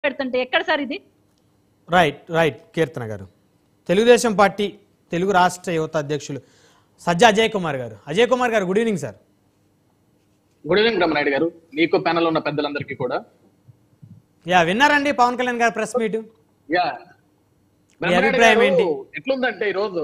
పెడుతుంటే ఎక్కడ సార్ ఇది రైట్ రైట్ కీర్తన గారు తెలుగుదేశం పార్టీ తెలుగు రాష్ట్ర యువత అధ్యక్షులు సజ్జా అజయ్ కుమార్ గారు Ajay Kumar garu good evening sir good evening Brahmanaidu garu మీకు ప్యానల్ ఉన్న పెద్దలందరికీ కూడా యా విన్నారండి పవన్ కళ్యాణ్ గారు ప్రెస్ మీట్ యా మీ అభిప్రాయం ఏంటి? ఎట్లుందంటే ఈ రోజు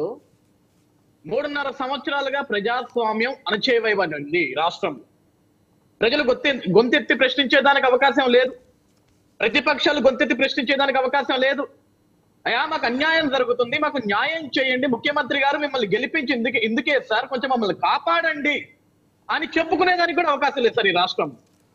మూడున్నర సంవత్సరాలుగా ప్రజాస్వామ్యం అణచేయబడింది రాష్ట్రం ప్రజలు గొంతె గొంతెత్తి ప్రశ్నించేదానికి అవకాశం లేదు ప్రతిపక్షాలు గొంతెత్తి ప్రశ్నించేదానికి అవకాశం లేదు అయ్యా మాకు అన్యాయం జరుగుతుంది మాకు న్యాయం చేయండి ముఖ్యమంత్రి గారు మిమ్మల్ని గెలిపించి ఇందుకే ఇందుకే సార్ కొంచెం మమ్మల్ని కాపాడండి అని చెప్పుకునేదానికి కూడా అవకాశం లేదు సార్ ఈ రాష్ట్రం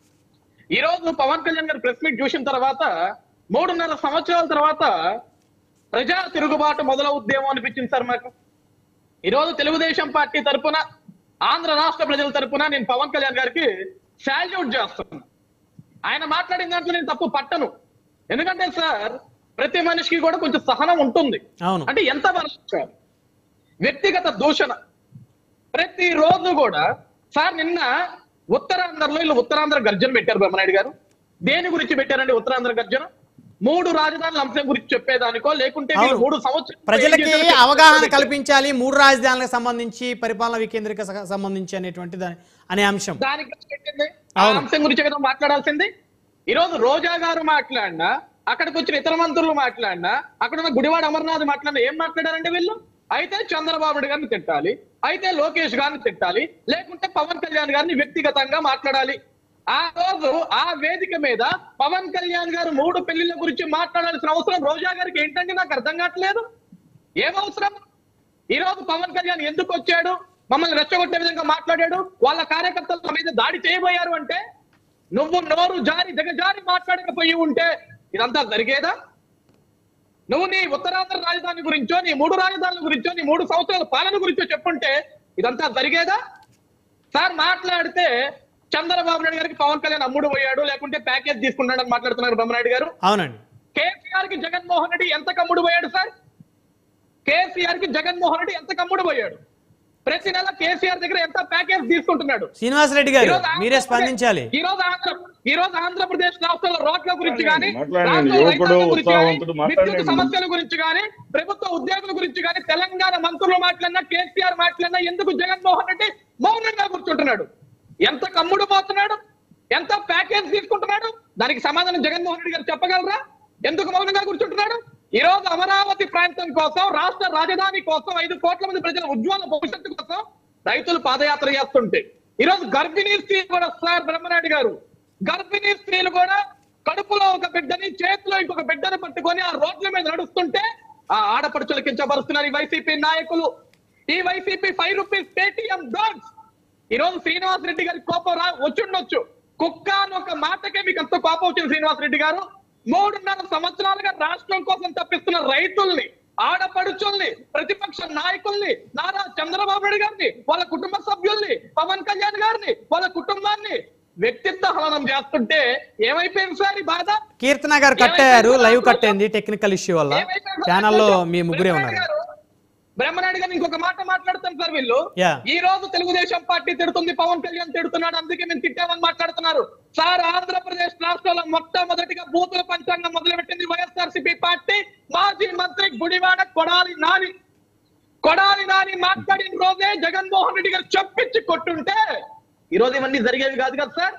ఈ రోజు పవన్ కళ్యాణ్ గారు ప్రెస్ మీట్ చూసిన తర్వాత మూడున్నర సంవత్సరాల తర్వాత ప్రజా తిరుగుబాటు మొదలవుద్దేమో అనిపించింది సార్ మాకు ఈ రోజు తెలుగుదేశం పార్టీ తరపున ఆంధ్ర రాష్ట్ర ప్రజల తరపున నేను పవన్ కళ్యాణ్ గారికి శాల్యూట్ చేస్తున్నాను ఆయన మాట్లాడిన దాంట్లో నేను తప్పు పట్టను ఎందుకంటే సార్ ప్రతి మనిషికి కూడా కొంచెం సహనం ఉంటుంది అవును అంటే ఎంత వరకు సార్ వ్యక్తిగత దూషణ ప్రతి రోజు కూడా సార్ నిన్న ఉత్తరాంధ్రలో వీళ్ళు ఉత్తరాంధ్ర గర్జన పెట్టారు బ్రహ్మనాయుడు గారు దేని గురించి పెట్టారండి ఉత్తరాంధ్ర గర్జన మూడు రాజధానుల అంశం గురించి చెప్పేదానికో లేకుంటే వీళ్ళు అవును. మూడు సంవత్సరాలు ప్రజలకి ఏం చేశారో అవగాహన చెప్పేదానికో. కల్పించాలి మూడు రాజధానులకు సంబంధించి పరిపాలన వికేంద్రీక స- సంబంధించి అనేటువంటి దాని అనే అంశం దానికి ఖర్చు పెట్టింది ఆ అవును. అంశం గురించి కదా మాట్లాడాల్సింది ఈ రోజు రోజా గారు మాట్లాడినా అక్కడికి వచ్చిన ఇతర మంత్రులు మాట్లాడినా అక్కడ ఉన్న గుడివాడ అమర్నాథ్ మాట్లాడినా ఏం మాట్లాడారంటే వీళ్ళు అయితే చంద్రబాబు నాయుడు గారిని తిట్టాలి అయితే లోకేష్ గారిని తిట్టాలి లేకుంటే పవన్ కళ్యాణ్ గారిని వ్యక్తిగతంగా మాట్లాడాలి ఆ రోజు ఆ వేదిక మీద పవన్ కళ్యాణ్ గారు మూడు పెళ్లిళ్ళ గురించి మాట్లాడాల్సిన అవసరం రోజా గారికి ఏంటంటే నాకు అర్థం కావట్లేదు ఏం అవసరం ఈ రోజు పవన్ కళ్యాణ్ ఎందుకు వచ్చాడు మమ్మల్ని రెచ్చగొట్టే విధంగా మాట్లాడాడు వాళ్ళ కార్యకర్తల మీద దాడి చేయబోయారు అంటే నువ్వు నోరు జారి దిగజారి మాట్లాడకపోయి ఉంటే ఇదంతా జరిగేదా నువ్వు నీ ఉత్తరాంధ్ర రాజధాని గురించో నీ మూడు రాజధానుల గురించో నీ మూడు సంవత్సరాల పాలన గురించో చెప్పుంటే ఇదంతా జరిగేదా సార్ మాట్లాడితే చంద్రబాబు నాయుడు గారికి పవన్ కళ్యాణ్ అమ్ముడు పోయాడు లేకుంటే ప్యాకేజ్ తీసుకున్నాడని మాట్లాడుతున్నారు బ్రహ్మనాయుడు గారు అవునండి కేసీఆర్ కి జగన్మోహన్ రెడ్డి ఎంత కమ్ముడు పోయాడు సార్ కేసీఆర్ కి జగన్మోహన్ రెడ్డి ఎంత కమ్ముడు పోయాడు ప్రతి నెల కేసీఆర్ దగ్గర ఎంత ప్యాకేజ్ తీసుకుంటున్నాడు శ్రీనివాసరెడ్డి ఈ గారు రోజు మీరే ఆంధ్రప్రదేశ్- స్పందించాలి ఈ రోజు ఆంధ్ర ఈ రోజు ఆంధ్రప్రదేశ్ రాష్ట్రంలో రోడ్ల గురించి కానీ మాట్లాడండి. రాష్ట్ర యువకుడు, రైతాంగం గురించి కానీ, ఉత్సాహవంతుడు విద్యుత్ మాట్లాడండి. సమస్యల గురించి కానీ ప్రభుత్వ ఉద్యోగుల గురించి కానీ తెలంగాణ మంత్రులు మాట్లాడినా కేసీఆర్ మాట్లాడినా ఎందుకు జగన్మోహన్ రెడ్డి మౌనంగా కూర్చుంటున్నాడు ఎంత కమ్ముడు పోతున్నాడు ఎంత ప్యాకేజ్ తీసుకుంటున్నాడు దానికి సమాధానం జగన్మోహన్ రెడ్డి గారు చెప్పగలరా ఎందుకు మౌనంగా కూర్చుంటున్నాడు ఈ రోజు అమరావతి ప్రాంతం కోసం రాష్ట్ర రాజధాని కోసం ఐదు కోట్ల మంది ప్రజల ఉజ్వల భవిష్యత్తు కోసం రైతులు పాదయాత్ర చేస్తుంటే ఈ రోజు గర్భిణీ స్త్రీలు కూడా సార్ బ్రహ్మనాయుడు గారు గర్భిణీ స్త్రీలు కూడా కడుపులో ఒక బిడ్డని చేతిలో ఇంకొక బిడ్డని పట్టుకొని ఆ రోడ్ల మీద నడుస్తుంటే ఆ ఆడపడుచులు కించపరుస్తున్నారు ఈ వైసీపీ నాయకులు ఈ YCP five rupees Paytm dogs ఈ రోజు శ్రీనివాస్ రెడ్డి గారి కోపం రా వచ్చుండొచ్చు కుక్క అని ఒక మాటకే మీకు అంత కోపం వచ్చింది శ్రీనివాస్ రెడ్డి గారు మూడున్నర సంవత్సరాలుగా రాష్ట్రం కోసం తప్పిస్తున్న రైతుల్ని ఆడపడుచుల్ని ప్రతిపక్ష నాయకుల్ని నారా చంద్రబాబు నాయుడు గారిని వాళ్ళ కుటుంబ సభ్యుల్ని పవన్ కళ్యాణ్ గారిని వాళ్ళ కుటుంబాన్ని వ్యక్తిత్వ హననం చేస్తుంటే ఏమైపోయింది సార్ ఈ బాధ కీర్తన గారు కట్ అయ్యారు లైవ్ కట్ అయింది టెక్నికల్ ఇష్యూ వల్ల ఏమైపోయింది? ఛానల్లో మీ ముగ్గురే బ్రహ్మనాయుడు ఉన్నారు గారు, బ్రహ్మనాయుడు గారు ఇంకొక మాట మాట్లాడతారు సార్ వీళ్ళు Yeah. ఈ రోజు తెలుగుదేశం పార్టీ తిడుతుంది పవన్ కళ్యాణ్ తిడుతున్నాడు అందుకే మేము తిట్టామని మాట్లాడుతున్నారు సార్ ఆంధ్రప్రదేశ్ రాష్ట్రంలో మొట్టమొదటిగా బూతుల పంచాంగం మొదలుపెట్టింది వైఎస్ఆర్సీపీ పార్టీ మాజీ మంత్రి గుడివాడ కొడాలి నాని కొడాలి నాని మాట్లాడిన రోజే జగన్మోహన్ రెడ్డి గారు చప్పించి కొట్టుంటే ఈ రోజు ఇవన్నీ జరిగేవి కాదు కదా సార్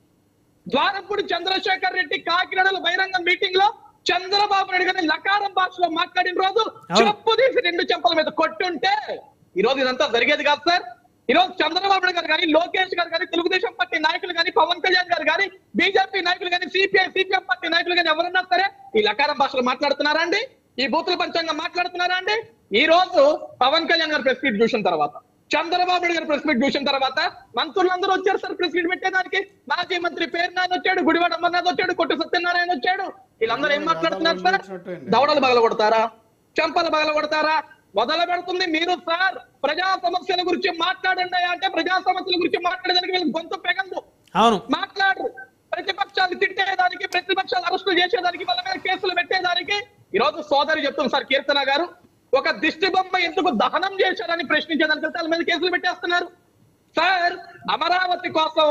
ద్వారపూడి చంద్రశేఖర్ రెడ్డి కాకినాడలో బహిరంగ మీటింగ్ లో చంద్రబాబు నాయుడు గారిని లకారం భాషలో మాట్లాడిన రోజు అవును. చెప్పు తీసి రెండు చెంపల మీద కొట్టుంటే ఈ రోజు ఇదంతా జరిగేది కాదు సార్ ఈ రోజు చంద్రబాబు నాయుడు గారు కానీ లోకేష్ గారు కానీ తెలుగుదేశం పార్టీ నాయకులు కానీ పవన్ కళ్యాణ్ గారు కానీ బీజేపీ నాయకులు కానీ సిపిఐ సిపిఎం పార్టీ నాయకులు కానీ ఎవరన్నా సరే ఈ లకారం భాషలో మాట్లాడుతున్నారా అండి ఈ బూతుల పంచంగా మాట్లాడుతున్నారా అండి ఈ రోజు పవన్ కళ్యాణ్ గారు ప్రెస్ మీట్ చూసిన తర్వాత చంద్రబాబు నాయుడు గారు ప్రెస్ మీట్ చూసిన తర్వాత మంత్రులందరూ వచ్చారు సార్ ప్రెస్ మీట్ పెట్టేదానికి మాజీ మంత్రి పేరు నాయన వచ్చాడు గుడివాడ అమర్నాథ్ వచ్చాడు కొట్టు సత్యనారాయణ వచ్చాడు వీళ్ళందరూ ఏం మాట్లాడుతున్నారు సార్ దవడలు బగల కొడతారా చెంపలు బగల కొడతారా మొదలు పెడుతుంది మీరు సార్ ప్రజా సమస్యల గురించి మాట్లాడండి అంటే ప్రజా సమస్యల గురించి మాట్లాడేదానికి వీళ్ళు గొంతు పెగందు అవును మాట్లాడరు ప్రతిపక్షాలు తిట్టేదానికి ప్రతిపక్షాలు అరెస్టులు చేసేదానికి వాళ్ళ మీద కేసులు పెట్టేదానికి ఈ రోజు సోదరి చెప్తుంది సార్ కీర్తన గారు ఒక దిష్టి బొమ్మ ఎందుకు దహనం చేశారని ప్రశ్నించేదానికి వెళ్తే వాళ్ళ మీద కేసులు పెట్టేస్తున్నారు సార్ అమరావతి కోసం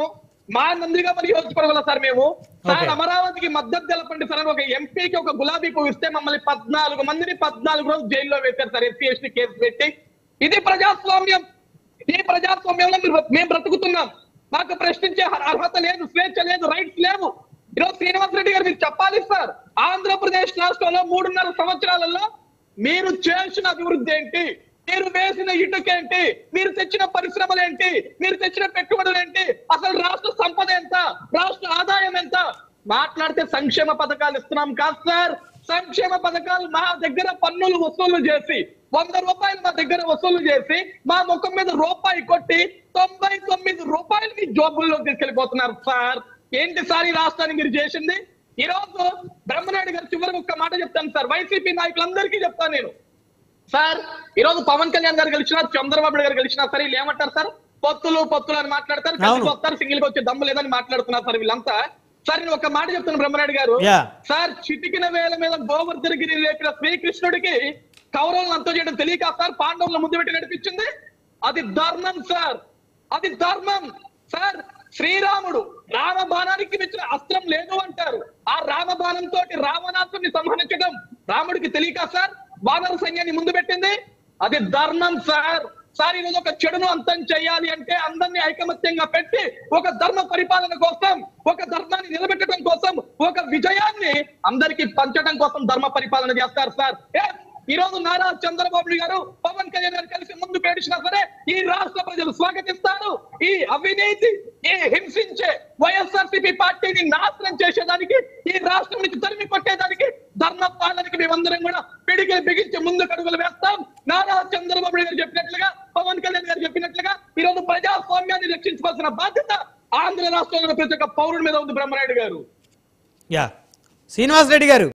మా నందిగా మరి నియోజకవర్గంలో సార్ మేము సార్ Okay. అమరావతికి మద్దతు తెలపండి సార్ అని ఒక ఎంపీకి ఒక గులాబీ పువ్వు ఇస్తే మమ్మల్ని పద్నాలుగు మందిని పద్నాలుగు రోజులు జైల్లో వేశారు సార్ ఎస్సీ ఎస్టీ కేసు పెట్టి ఇది ప్రజాస్వామ్యం ఈ ప్రజాస్వామ్యంలో మీరు మేము బ్రతుకుతున్నాం మాకు ప్రశ్నించే అర్హ- అర్హత లేదు స్వేచ్ఛ లేదు రైట్స్ లేవు ఈరోజు శ్రీనివాస్ రెడ్డి గారు మీరు చెప్పాలి సార్ ఆంధ్రప్రదేశ్ రాష్ట్రంలో మూడున్నర సంవత్సరాలలో మీరు చేసిన అభివృద్ధి ఏంటి మీరు వేసిన ఇటుకేంటి మీరు తెచ్చిన పరిశ్రమలు ఏంటి మీరు తెచ్చిన పెట్టుబడులు ఏంటి అసలు రాష్ట్ర సంపద ఎంత రాష్ట్ర ఆదాయం ఎంత మాట్లాడితే సంక్షేమ పథకాలు ఇస్తున్నాం కాదు సార్ సంక్షేమ పథకాలు మా దగ్గర పన్నులు వసూలు చేసి వంద రూపాయలు మా దగ్గర వసూలు చేసి మా ముఖం మీద రూపాయి కొట్టి తొంభై తొమ్మిది రూపాయలు మీ జోబుల్లో తీసుకెళ్లిపోతున్నారు సార్ ఏంటి సార్ ఈ రాష్ట్రానికి మీరు చేసింది ఈ రోజు బ్రహ్మనాయుడు గారు చివరికి ఒక్క మాట చెప్తాను సార్ వైసీపీ నాయకులందరికీ చెప్తాను నేను సార్ ఈ రోజు పవన్ కళ్యాణ్ గారు గెలిచినా చంద్రబాబు నాయుడు గారు గెలిచినా సరే వీళ్ళు ఏమంటారు సార్ పొత్తులు పొత్తులు అని మాట్లాడతారు అవును. కలిసి వస్తారు సింగిల్ గా వచ్చే దమ్ము లేదని మాట్లాడుతున్నారు సార్ వీళ్ళంతా సార్ నేను ఒక మాట చెప్తాను బ్రహ్మనాయుడు గారు Yeah. సార్ చిటికిన వేల మీద గోవర్ధనగిరి లేపిన శ్రీకృష్ణుడికి కౌరవులను అంతం చేయడం తెలియక సార్ పాండవులను ముద్దు పెట్టి నడిపించింది అది ధర్మం సార్ అది ధర్మం సార్ శ్రీరాముడు రామబాణానికి మించిన అస్త్రం లేదు అంటారు ఆ రామబాణం తోటి రావణాసుని సంహరించడం రాముడికి తెలియక సార్ వానర సైన్యాన్ని ముందు పెట్టింది అది ధర్మం సార్ సార్ ఈరోజు ఒక చెడును అంతం చేయాలి అంటే అందరినీ ఐకమత్యంగా పెట్టి ఒక ధర్మ పరిపాలన కోసం ఒక ధర్మాన్ని నిలబెట్టడం కోసం ఒక విజయాన్ని అందరికీ పంచడం కోసం ధర్మ పరిపాలన చేస్తారు సార్ ఏ, ఈ రోజు నారా చంద్రబాబు నాయుడు గారు పవన్ కళ్యాణ్ గారు కలిసి ముందు పేడిచినా సరే ఈ రాష్ట్ర ప్రజలు స్వాగతిస్తారు ఈ అవినీతి ఈ హింసించే వైఎస్ఆర్సీపీ పార్టీని నాశనం చేసేదానికి ఈ రాష్ట్రం నుంచి తరిమి కొట్టేదానికి ధర్మ పాలనకి మేమందరం కూడా పిడికి బిగించి ముందు కడుగులు వేస్తాం నారా చంద్రబాబు నాయుడు గారు చెప్పినట్లుగా పవన్ కళ్యాణ్ గారు చెప్పినట్లుగా ఈ రోజు ప్రజాస్వామ్యాన్ని రక్షించవలసిన బాధ్యత ఆంధ్ర రాష్ట్రంలో ప్రతి ఒక్క పౌరుడి మీద ఉంది బ్రహ్మనాయుడు గారు యా శ్రీనివాస్ రెడ్డి గారు